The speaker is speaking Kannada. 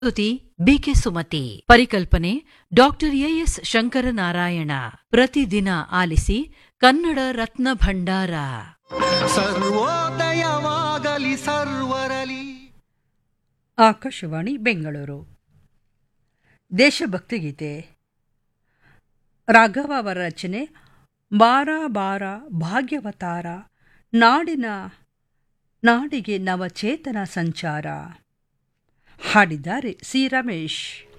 ಪ್ರಸ್ತುತಿ ಬಿಕೆ ಸುಮತಿ ಪರಿಕಲ್ಪನೆ ಡಾಕ್ಟರ್ ಎಎಸ್ ಶಂಕರನಾರಾಯಣ ಪ್ರತಿದಿನ ಆಲಿಸಿ ಕನ್ನಡ ರತ್ನ ಭಂಡಾರ ಸರ್ವೋದಯವಾಗಲಿ ಸರ್ವರಲಿ ಆಕಾಶವಾಣಿ ಬೆಂಗಳೂರು ದೇಶಭಕ್ತಿ ಗೀತೆ ರಾಘವ ಅವರ ರಚನೆ ಬಾರ ಬಾರ ಭಾಗ್ಯವತಾರ ನಾಡಿನ ನಾಡಿಗೆ ನವಚೇತನ ಸಂಚಾರ ಹಾಡಿದ್ದಾರೆ ಸಿ ರಮೇಶ್